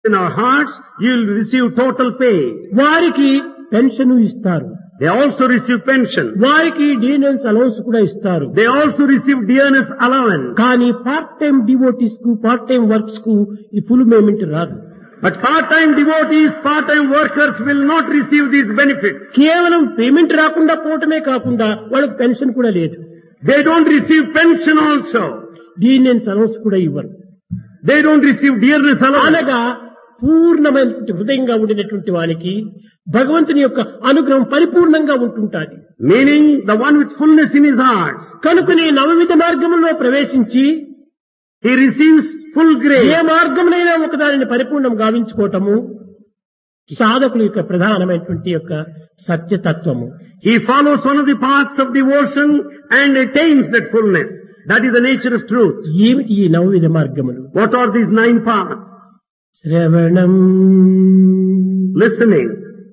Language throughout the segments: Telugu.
in our hearts, you will receive total pay. వారికి పెన్షన్ ఇస్తారు They also receive pension. వారికి డీనెన్స్ అలౌన్స్ కూడా ఇస్తారు They also receive dearness allowance. కానీ పార్ట్ టైం డివోటీస్ కు పార్ట్ టైం వర్క్స్ కు ఈ ఫుల్ పేమెంట్ రాదు But part-time devotees, part-time workers will not receive these benefits. కేవలం పేమెంట్ రాకుండా పోవటమే కాకుండా వాళ్ళకి పెన్షన్ కూడా లేదు They don't receive pension also. Dearness allowance కూడా ఇవ్వరు They don't receive dearness allowance. అనగా పూర్ణమైనటువంటి హృదయంగా ఉండినటువంటి వానికి భగవంతుని యొక్క అనుగ్రహం పరిపూర్ణంగా ఉంటుంటాది Meaning the one with fullness in his heart. కనుకనే నవవిధ మార్గంలో ప్రవేశించి He receives full A grace. మార్గంలో ఒకదానిని పరిపూర్ణం గావించుకోవటము సాధకుల యొక్క ప్రధానమైనటువంటి యొక్క సత్యతత్వము He follows one of the paths of devotion and attains that fullness. That is the nature of truth. ఏమిటి ఈ నవవిధ మార్గములు What are these nine paths? శ్రవణం Listening,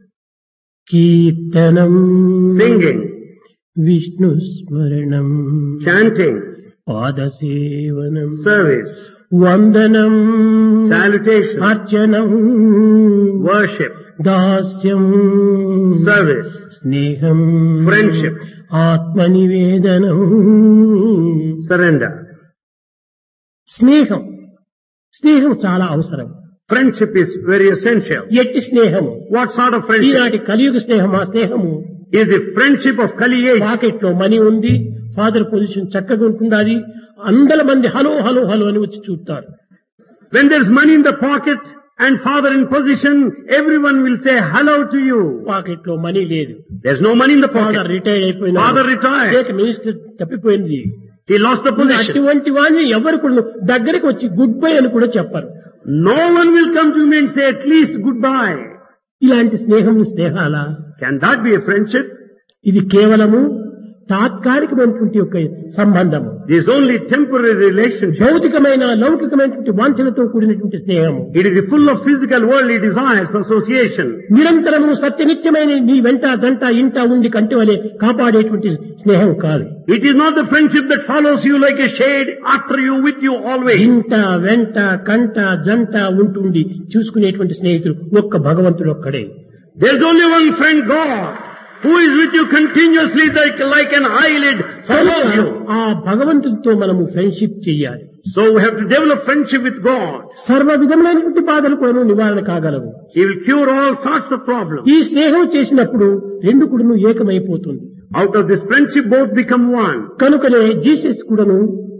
కీర్తనం singing, విష్ణు స్మరణం chanting, పాదసేవనం service, వందనం salutation, అర్చనం worship, దాస్యం service, స్నేహం Friendship. ఆత్మనివేదనం surrender. స్నేహం స్నేహం చాలా అవసరం Friendship is very essential. ఎట్టి స్నేహము What sort of friendship? ఈనాటి కలియుగ స్నేహం ఆ స్నేహము Is the friendship of Kali age. Pocket లో మనీ ఉంది ఫాదర్ పొజిషన్ చక్కగా ఉంటుండాలి అందల మంది హలో హలో హలో అని వచ్చి చూస్తారు When there's money in the pocket and father in position, everyone will say hello to you. Pocket లో మనీ లేదు There's no money in the father pocket. Retire అయిపోయినా Father retired. మినిస్టర్ తప్పిపోయింది He lost the position. అటువంటి వాడిని ఎవరు కూడా దగ్గరికి వచ్చి గుడ్ బై అని కూడా చెప్పరు No one will come to me and say at least goodbye. ఇలాంటి స్నేహములు స్నేహాలా Can that be a friendship? ఇది కేవలము తాత్కాలికమైనటువంటి యొక్క సంబంధము This is only temporary relationship. భౌతికమైన లౌకికమైనటువంటి వాంఛలతో కూడినటువంటి స్నేహము It is full of physical worldly desires, association. నిరంతరము సత్యనిత్యమైన నీ వెంట జంట ఇంట ఉండి కంటి వలె కాపాడేటువంటి స్నేహం కాదు It is not the friendship that follows you like a shade after you, with you always. ఇంట వెంట కంట జంట ఉంటుండి చూసుకునేటువంటి స్నేహితుడు ఒక్క భగవంతుడు ఒక్కడే There's only one friend, God, who is with you continuously like, like an eyelid follows you. ఆ భగవంతుడితో మనము ఫ్రెండ్షిప్ చెయ్యాలి So we have to develop friendship with God. సర్వ విధములైనటువంటి బాధలు కూడా నివారణ కాగలవు He will cure all sorts of problems. ఈ స్నేహం చేసినప్పుడు రెండు కూడాను ఏకమైపోతుంది Out of this friendship, both become one. కనుకనే జీసస్ కూడాను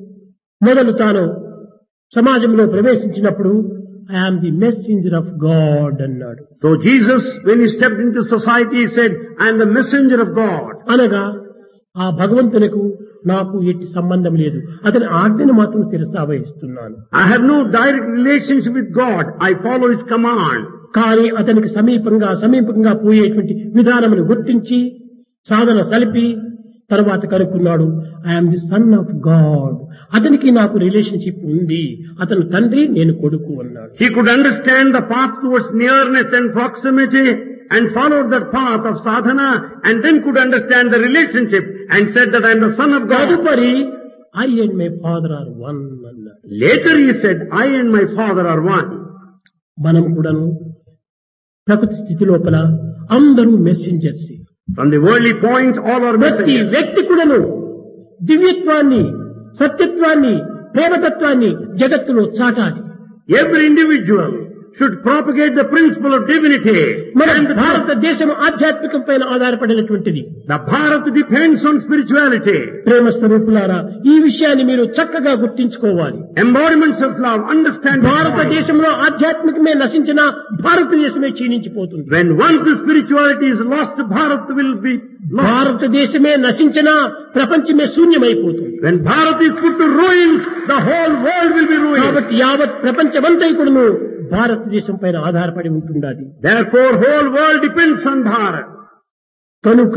మొదలు తాను సమాజంలో ప్రవేశించినప్పుడు I am the messenger of God అన్నాడు So Jesus, when he stepped into society, he said, I am the messenger of God. అనగా ఆ భగవంతునకు నాకు ఎట్టి సంబంధం లేదు అతని ఆజ్ఞను మాత్రం శిరసా వహిస్తున్నాను I have no direct relationship with God. I follow his command. కానీ అతనికి సమీపంగా సమీపంగా పోయేటువంటి విధానమును గుర్తించి సాధన సలిపి తర్వాత కనుక్కున్నాడు I am the son of God అతనికి నాకు రిలేషన్షిప్ ఉంది అతను తండ్రి నేను కొడుకు అన్నాడు He could understand the path towards nearness and proximity and followed that path of sadhana and then could understand the relationship and said that I am the son of God. తదుపరి I and my father are one అన్నాడు Later he said, I and my father are one. మనం కూడాను ప్రకృతి స్థితి లోపల అందరూ messengers From the worldly point, all are ప్రతి messengers. వ్యక్తి కూడాను దివ్యత్వాన్ని సత్యత్వాన్ని ప్రేమతత్వాన్ని జగత్తులో చాటాలి Every individual should propagate the principle of divinity. మన And the, భారతదేశం ఆధ్యాత్మికం పైన ఆధారపడినటువంటిది the Bharat depends on spirituality. ప్రేమ స్వరూపులారా ఈ విషయాన్ని మీరు చక్కగా గుర్తించుకోవాలి Embodiments of love, understand this point. భారతదేశంలో ఆధ్యాత్మికమే నశించిన భారతదేశమే క్షీణించిపోతుంది When once the spirituality is lost, Bharat will be lost. భారతదేశమే నశించినా ప్రపంచమే శూన్యమైపోతుంది When Bharat is put to ruins, the whole world will be ruined. కాబట్టి యావత్ ప్రపంచమంతా కూడాను భారతదేశం పైన ఆధారపడి ఉంటుండాలి Therefore, whole world depends on Bharat. కనుక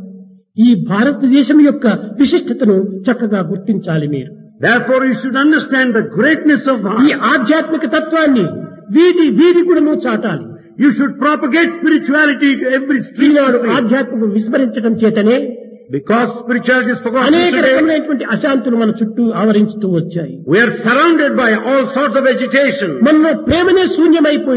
ఈ భారతదేశం యొక్క విశిష్టతను చక్కగా గుర్తించాలి మీరు Therefore, you should understand the greatness of ఈ Bharat. ఆధ్యాత్మిక తత్వాన్ని వీధి వీధి కూడాను చాటాలి You should propagate spirituality to every street. ఈనాడు ఆధ్యాత్మికం విస్మరించడం చేతనే Because spirituality is forgotten అనేక today. రకమైనటువంటి అశాంతులు మన చుట్టూ ఆవరించుతూ వచ్చాయి We are surrounded by all sorts of agitation. మనలో ప్రేమనే శూన్యమైపోయి